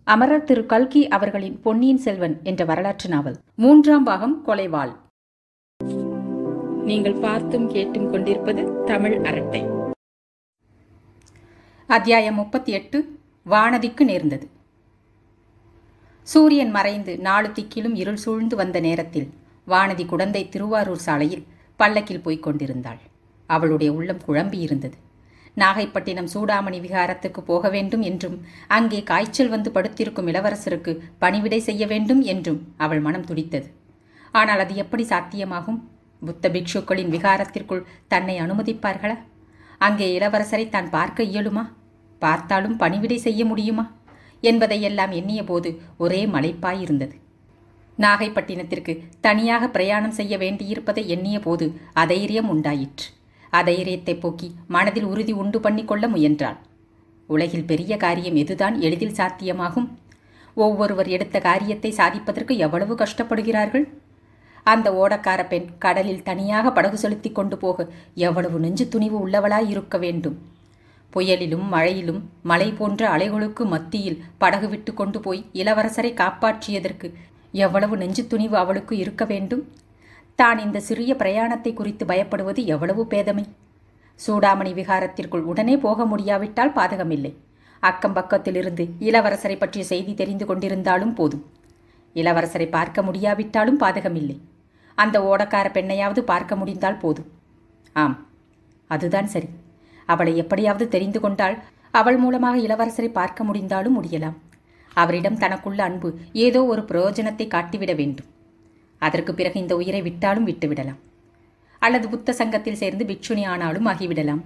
அமரர் திரு கல்கி அவர்களின் பொன்னியின் செல்வன் என்ற வரலாற்று நாவல் மூன்றாம் பாகம் கொலைவாள் நீங்கள் பார்த்தும் கேட்டும் கொண்டிருப்பது தமிழ் அரட்டை அத்தியாயம் முப்பத்தி எட்டு வானதிக்கு நேர்ந்தது சூரியன் மறைந்து நாலு திக்கிலும் இருள் சூழ்ந்து வந்த நேரத்தில் வானதி குடந்தை திருவாரூர் சாலையில் பல்லக்கில் போய்க் கொண்டிருந்தாள் அவளுடைய உள்ளம் குழம்பியிருந்தது நாகைப்பட்டினம் சூடாமணி விகாரத்துக்கு போக வேண்டும் என்றும் அங்கே காய்ச்சல் வந்து படுத்திருக்கும் இளவரசருக்கு பணிவிடை செய்ய வேண்டும் என்றும் அவள் மனம் துடித்தது ஆனால் அது எப்படி சாத்தியமாகும் புத்த பிக்ஷுக்களின் விகாரத்திற்குள் தன்னை அனுமதிப்பார்களா அங்கே இளவரசரை தான் பார்க்க இயலுமா பார்த்தாலும் பணிவிடை செய்ய முடியுமா என்பதையெல்லாம் எண்ணிய போது ஒரே மலைப்பாயிருந்தது நாகைப்பட்டினத்திற்கு தனியாக பிரயாணம் செய்ய வேண்டியிருப்பதை எண்ணிய போது அதைரியம் உண்டாயிற்று அதைரியத்தை போக்கி மனதில் உறுதி உண்டு பண்ணிக்கொள்ள முயன்றாள் உலகில் பெரிய காரியம் எதுதான் எளிதில் சாத்தியமாகும் ஒவ்வொருவர் எடுத்த காரியத்தை சாதிப்பதற்கு எவ்வளவு கஷ்டப்படுகிறார்கள் அந்த ஓடக்கார பெண் கடலில் தனியாக படகு செலுத்தி கொண்டு போக எவ்வளவு நெஞ்சு துணிவு உள்ளவளாய் இருக்க வேண்டும் புயலிலும் மழையிலும் மலை போன்ற அலைகளுக்கு மத்தியில் படகு விட்டு கொண்டு போய் இளவரசரை காப்பாற்றியதற்கு எவ்வளவு நெஞ்சு துணிவு அவளுக்கு இருக்க வேண்டும் தான் இந்த சிறிய பிரயாணத்தை குறித்து பயப்படுவது எவ்வளவு பேதமை சூடாமணி விகாரத்திற்குள் உடனே போக முடியாவிட்டால் பாதகமில்லை அக்கம் பக்கத்திலிருந்து இளவரசரை பற்றிய செய்தி தெரிந்து கொண்டிருந்தாலும் போதும் இளவரசரை பார்க்க முடியாவிட்டாலும் பாதகமில்லை அந்த ஓடக்கார பெண்ணையாவது பார்க்க முடிந்தால் போதும் ஆம் அதுதான் சரி அவளை எப்படியாவது தெரிந்து கொண்டால் அவள் மூலமாக இளவரசரை பார்க்க முடிந்தாலும் முடியலாம் அவரிடம் தனக்குள்ள அன்பு ஏதோ ஒரு பிரயோஜனத்தை காட்டிவிட வேண்டும் அதற்கு பிறகு இந்த உயிரை விட்டாலும் விட்டுவிடலாம் அல்லது புத்த சங்கத்தில் சேர்ந்து பிக்ஷுனி ஆனாலும் ஆகிவிடலாம்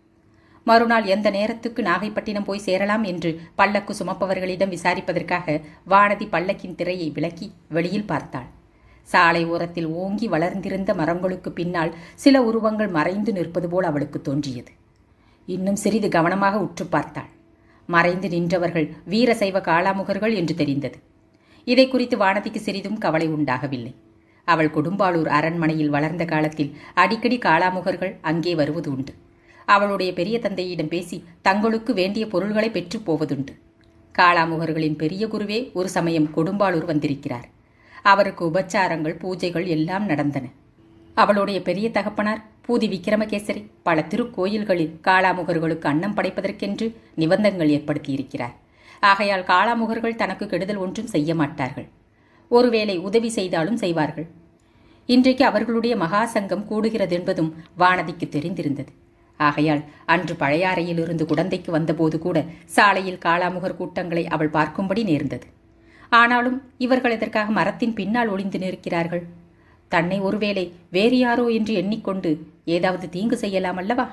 மறுநாள் எந்த நேரத்துக்கு நாகைப்பட்டினம் போய் சேரலாம் என்று பல்லக்கு சுமப்பவர்களிடம் விசாரிப்பதற்காக வானதி பல்லக்கின் திரையை விலக்கி வெளியில் பார்த்தாள் சாலை ஓரத்தில் ஓங்கி வளர்ந்திருந்த மரங்களுக்கு பின்னால் சில உருவங்கள் மறைந்து நிற்பது போல் அவளுக்கு தோன்றியது இன்னும் சிறிது கவனமாக உற்று பார்த்தாள் மறைந்து நின்றவர்கள் வீரசைவ காளாமுகர்கள் என்று தெரிந்தது இதை குறித்து வானதிக்கு சிறிதும் கவலை உண்டாகவில்லை அவள் கொடும்பாளூர் அரண்மனையில் வளர்ந்த காலத்தில் அடிக்கடி காளாமுகர்கள் அங்கே வருவது உண்டு அவளுடைய பெரிய தந்தையிடம் பேசி தங்களுக்கு வேண்டிய பொருள்களை பெற்று போவதுண்டு காளாமுகர்களின் பெரிய குருவே ஒரு சமயம் கொடும்பாளூர் வந்திருக்கிறார் அவருக்கு உபச்சாரங்கள் பூஜைகள் எல்லாம் நடந்தன அவளுடைய பெரிய தகப்பனார் பூதி விக்கிரமகேசரி பல திருக்கோயில்களில் காளாமுகர்களுக்கு அன்னம் படைப்பதற்கென்று நிபந்தங்கள் ஏற்படுத்தியிருக்கிறார் ஆகையால் காளாமுகர்கள் தனக்கு கெடுதல் ஒன்றும் செய்ய மாட்டார்கள் ஒருவேளை உதவி செய்தாலும் செய்வார்கள் இன்றைக்கு அவர்களுடைய மகா சங்கம் கூடுகிறது என்பதும் வானதிக்கு தெரிந்திருந்தது ஆகையால் அன்று பழையாறையிலிருந்து குடந்தைக்கு வந்தபோது கூட சாலையில் காளாமுகர் கூட்டங்களை அவள் பார்க்கும்படி நேர்ந்தது ஆனாலும் இவர்கள் இதற்காக மரத்தின் பின்னால் ஒளிந்து நிற்கிறார்கள் தன்னை ஒருவேளை வேறு யாரோ என்று எண்ணிக்கொண்டு ஏதாவது தீங்கு செய்யலாம் அல்லவா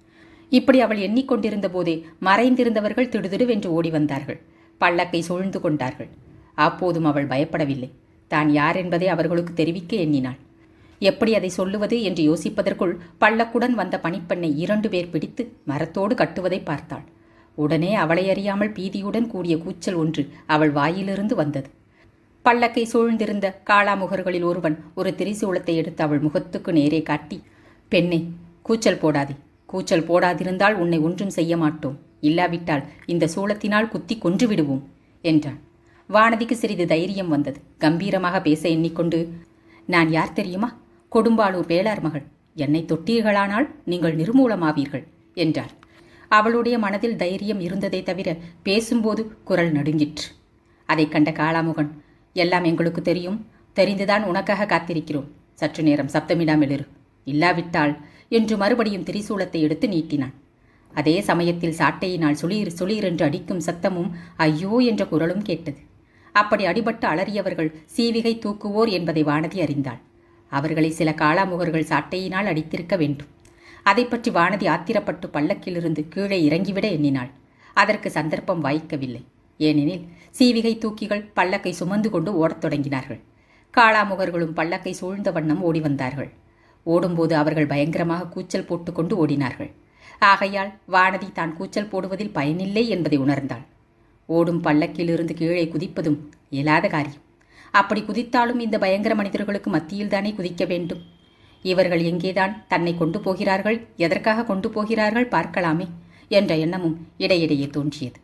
இப்படி அவள் எண்ணிக்கொண்டிருந்த போதே மறைந்திருந்தவர்கள் திடுதிடுவென்று ஓடி வந்தார்கள் பல்லக்கை சூழ்ந்து கொண்டார்கள் அப்போதும் அவள் பயப்படவில்லை தான் யார் என்பதை அவர்களுக்கு தெரிவிக்க எண்ணினாள் எப்படி அதை சொல்லுவது என்று யோசிப்பதற்குள் பல்லக்குடன் வந்த பணிப்பெண்ணை இரண்டு பேர் பிடித்து மரத்தோடு கட்டுவதை பார்த்தாள் உடனே அவளை அறியாமல் பீதியுடன் கூடிய கூச்சல் ஒன்று அவள் வாயிலிருந்து வந்தது பல்லக்கை சூழ்ந்திருந்த காளாமுகர்களில் ஒருவன் ஒரு திரிசூலத்தை எடுத்து அவள் முகத்துக்கு நேரே காட்டி பெண்ணே கூச்சல் போடாதே கூச்சல் போடாதிருந்தால் உன்னை ஒன்றும் செய்ய மாட்டோம் இல்லாவிட்டால் இந்த சூளத்தினால் குத்தி கொன்று விடுவோம் என்றான் வானதிக்கு சிறிது தைரியம் வந்தது கம்பீரமாக பேச எண்ணிக்கொண்டு நான் யார் தெரியுமா கொடும்பாளூர் வேளார் மகள் என்னை தொட்டீர்களானால் நீங்கள் நிர்மூலமாவீர்கள் என்றாள் அவளுடைய மனதில் தைரியம் இருந்ததை தவிர பேசும்போது குரல் நடுங்கிற்று அதைக் கண்ட காளாமுகன் எல்லாம் எங்களுக்கு தெரியும் தெரிந்துதான் உனக்காக காத்திருக்கிறோம் சற்று நேரம் சப்தமிடாமல் இரு இல்லாவிட்டால் என்று மறுபடியும் திரிசூலத்தை எடுத்து நீட்டினான் அதே சமயத்தில் சாட்டையினால் சுளீர் சுளீர் என்று அடிக்கும் சத்தமும் ஐயோ என்ற குரலும் கேட்டது அப்படி அடிபட்டு அலறியவர்கள் சீவிகை தூக்குவோர் என்பதை வானதி அறிந்தாள் அவர்களை சில காளாமுகர்கள் சாட்டையினால் அடித்திருக்க வேண்டும் அதை பற்றி வானதி ஆத்திரப்பட்டு பல்லக்கிலிருந்து கீழே இறங்கிவிட எண்ணினாள் அதற்கு சந்தர்ப்பம் வாய்க்கவில்லை ஏனெனில் சீவிகை தூக்கிகள் பல்லக்கை சுமந்து கொண்டு ஓடத் தொடங்கினார்கள் காளாமுகர்களும் பல்லக்கை சூழ்ந்த வண்ணம் ஓடி வந்தார்கள் ஓடும்போது அவர்கள் பயங்கரமாக கூச்சல் போட்டுக்கொண்டு ஓடினார்கள் ஆகையால் வானதி தான் கூச்சல் போடுவதில் பயனில்லை என்பதை உணர்ந்தாள் ஓடும் பல்லக்கிலிருந்து கீழே குதிப்பதும் இயலாத காரியம் அப்படி குதித்தாலும் இந்த பயங்கர மனிதர்களுக்கு மத்தியில்தானே குதிக்க வேண்டும் இவர்கள் எங்கேதான் தன்னை கொண்டு போகிறார்கள் எதற்காக கொண்டு போகிறார்கள் பார்க்கலாமே என்ற எண்ணமும் இடையிடையே தோன்றியது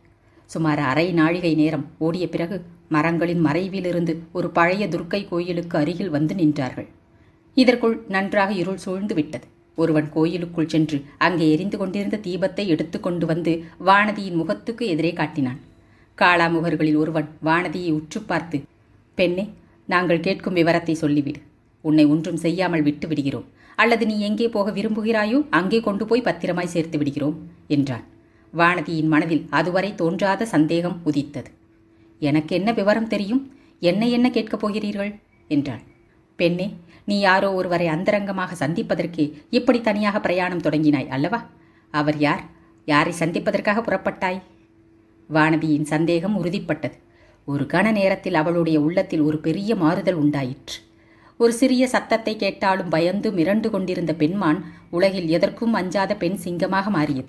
சுமார் அரை நாழிகை நேரம் ஓடிய பிறகு மரங்களின் மறைவிலிருந்து ஒரு பழைய துர்க்கை கோயிலுக்கு அருகில் வந்து நின்றார்கள் இதற்குள் நன்றாக இருள் சூழ்ந்து விட்டது ஒருவன் கோயிலுக்குள் சென்று அங்கே எரிந்து கொண்டிருந்த தீபத்தை எடுத்துக்கொண்டு வந்து வானதியின் முகத்துக்கு எதிரே காட்டினான் காளாமுகர்களில் ஒருவன் வானதியை உற்று பார்த்து பெண்ணே நாங்கள் கேட்கும் விவரத்தை சொல்லிவிடு உன்னை ஒன்றும் செய்யாமல் விட்டு விடுகிறோம் அல்லது நீ எங்கே போக விரும்புகிறாயோ அங்கே கொண்டு போய் பத்திரமாய் சேர்த்து விடுகிறோம் என்றான் வானதியின் மனதில் அதுவரை தோன்றாத சந்தேகம் உதித்தது எனக்கு என்ன விவரம் தெரியும் என்னை என்ன கேட்கப் போகிறீர்கள் என்றாள் பெண்ணே நீ யாரோ ஒருவரை அந்தரங்கமாக சந்திப்பதற்கே இப்படி தனியாக பிரயாணம் தொடங்கினாய் அல்லவா அவர் யார் யாரை சந்திப்பதற்காக புறப்பட்டாய் வானதியின் சந்தேகம் உறுதிப்பட்டது ஒரு கண நேரத்தில் அவளுடைய உள்ளத்தில் ஒரு பெரிய மாறுதல் உண்டாயிற்று ஒரு சிறிய சத்தத்தை கேட்டாலும் பயந்து மிரண்டு கொண்டிருந்த பெண்மான் உலகில் எதற்கும் அஞ்சாத பெண் சிங்கமாக மாறியது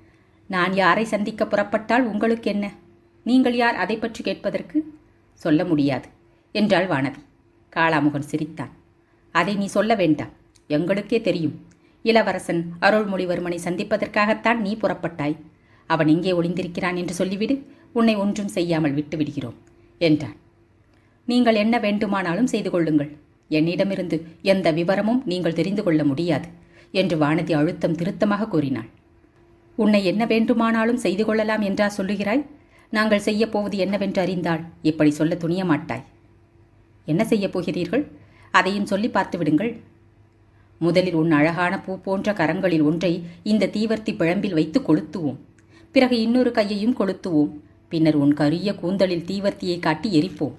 நான் யாரை சந்திக்க புறப்பட்டால் உங்களுக்கு என்ன நீங்கள் யார் அதை பற்றி கேட்பதற்கு சொல்ல முடியாது என்றாள் வானதி காளாமுகன் சிரித்தான் அதை நீ சொல்ல வேண்டாம் எங்களுக்கே தெரியும் இளவரசன் அருள்மொழிவர்மனை சந்திப்பதற்காகத்தான் நீ புறப்பட்டாய் அவன் எங்கே ஒளிந்திருக்கிறான் என்று சொல்லிவிடு உன்னை ஒன்றும் செய்யாமல் விட்டு விடுகிறோம் என்றான் நீங்கள் என்ன வேண்டுமானாலும் செய்து கொள்ளுங்கள் என்னிடமிருந்து எந்த விவரமும் நீங்கள் தெரிந்து கொள்ள முடியாது என்று வானதி அழுத்தம் திருத்தமாக கூறினாள் உன்னை என்ன வேண்டுமானாலும் செய்து கொள்ளலாம் என்றா சொல்லுகிறாய் நாங்கள் செய்யப் போவது என்னவென்று அறிந்தால் இப்படி சொல்ல துணிய மாட்டாய் என்ன செய்யப் போகிறீர்கள் அதையும் சொல்லி பார்த்து விடுங்கள் முதலில் உன் அழகான பூ போன்ற கரங்களில் ஒன்றை இந்த தீவர்த்தி பிழம்பில் வைத்து கொளுத்துவோம் பிறகு இன்னொரு கையையும் கொளுத்துவோம் பின்னர் உன் கரிய கூந்தலில் தீவர்த்தியை காட்டி எரிப்போம்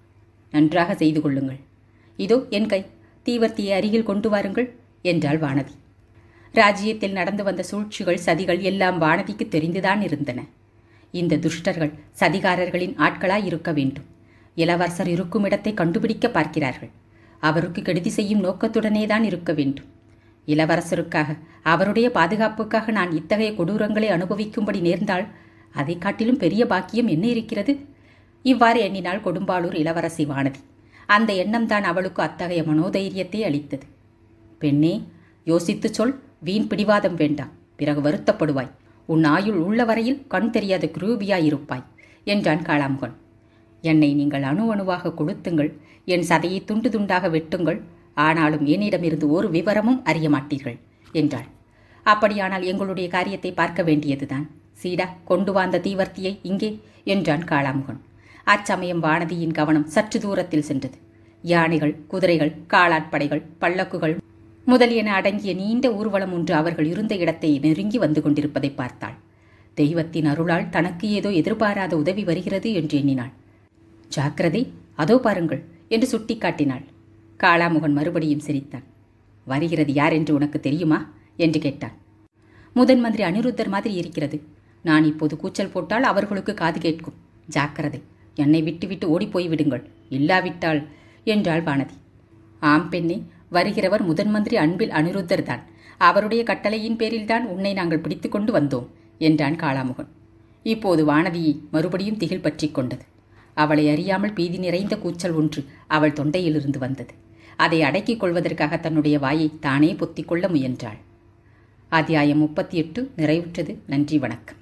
நன்றாக செய்து கொள்ளுங்கள் இதோ என் கை தீவர்த்தியை அருகில் கொண்டு வாருங்கள் என்றாள் வானதி ராஜ்யத்தில் நடந்து வந்த சூழ்ச்சிகள் சதிகள் எல்லாம் வானதிக்கு தெரிந்துதான் இருந்தன இந்த துஷ்டர்கள் சதிகாரர்களின் ஆட்களாய் இருக்க வேண்டும் இளவரசர் இருக்கும் இடத்தை கண்டுபிடிக்க பார்க்கிறார்கள் அவருக்கு கெடுதி செய்யும் நோக்கத்துடனே தான் இருக்க வேண்டும் இளவரசருக்காக அவருடைய பாதுகாப்புக்காக நான் இத்தகைய கொடூரங்களை அனுபவிக்கும்படி நேர்ந்தால் அதை காட்டிலும் பெரிய பாக்கியம் என்ன இருக்கிறது இவ்வாறு எண்ணினாள் கொடும்பாளூர் இளவரசி வானதி அந்த எண்ணம்தான் அவளுக்கு அத்தகைய மனோதைரியத்தை அளித்தது பெண்ணே யோசித்துச் சொல் வீண் பிடிவாதம் வேண்டாம் பிறகு வருத்தப்படுவாய் உன் ஆயுள் உள்ள வரையில் கண் தெரியாத குரூபியாயிருப்பாய் என்றான் காளாமுகன் என்னை நீங்கள் அணு அணுவாக கொளுத்துங்கள் என் சதையை துண்டு துண்டாக வெட்டுங்கள் ஆனாலும் என்னிடமிருந்து ஒரு விவரமும் அறிய மாட்டீர்கள் என்றாள் அப்படியானால் எங்களுடைய காரியத்தை பார்க்க வேண்டியதுதான் சீடா கொண்டு வந்த தீவர்த்தியை இங்கே என்றான் காளாமுகன் அச்சமயம் வானதியின் கவனம் சற்று தூரத்தில் சென்றது யானைகள் குதிரைகள் காளாட்படைகள் பல்லக்குகள் முதலியன அடங்கிய நீண்ட ஊர்வலம் ஒன்று அவர்கள் இருந்த இடத்தை நெருங்கி வந்து கொண்டிருப்பதை பார்த்தாள் தெய்வத்தின் அருளால் தனக்கு ஏதோ எதிர்பாராத உதவி வருகிறது என்று எண்ணினாள் ஜாக்கிரதை அதோ பாருங்கள் என்று சுட்டிக்காட்டினாள் காளாமுகன் மறுபடியும் சிரித்தான் வருகிறது யார் என்று உனக்கு தெரியுமா என்று கேட்டான் முதன் மந்திரி அனிருத்தர் மாதிரி இருக்கிறது நான் இப்போது கூச்சல் போட்டால் அவர்களுக்கு காது கேட்கும் ஜாக்கிரதை என்னை விட்டுவிட்டு ஓடிப்போய் விடுங்கள் இல்லாவிட்டால் என்றாள் வானதி ஆம் பெண்ணே வருகிறவர் முதன் மந்திரி அன்பில் அனிருத்தர் தான் அவருடைய கட்டளையின் பேரில்தான் உன்னை நாங்கள் பிடித்து கொண்டு வந்தோம் என்றான் காளாமுகன் இப்போது வானதியை மறுபடியும் திகில் பற்றி கொண்டது அவளை அறியாமல் பீதி நிறைந்த கூச்சல் ஒன்று அவள் தொண்டையிலிருந்து வந்தது அதை அடக்கிக் கொள்வதற்காக தன்னுடைய வாயை தானே பொத்திக்கொள்ள முயன்றாள் அத்தியாயம் முப்பத்தி எட்டு நிறைவுற்றது நன்றி வணக்கம்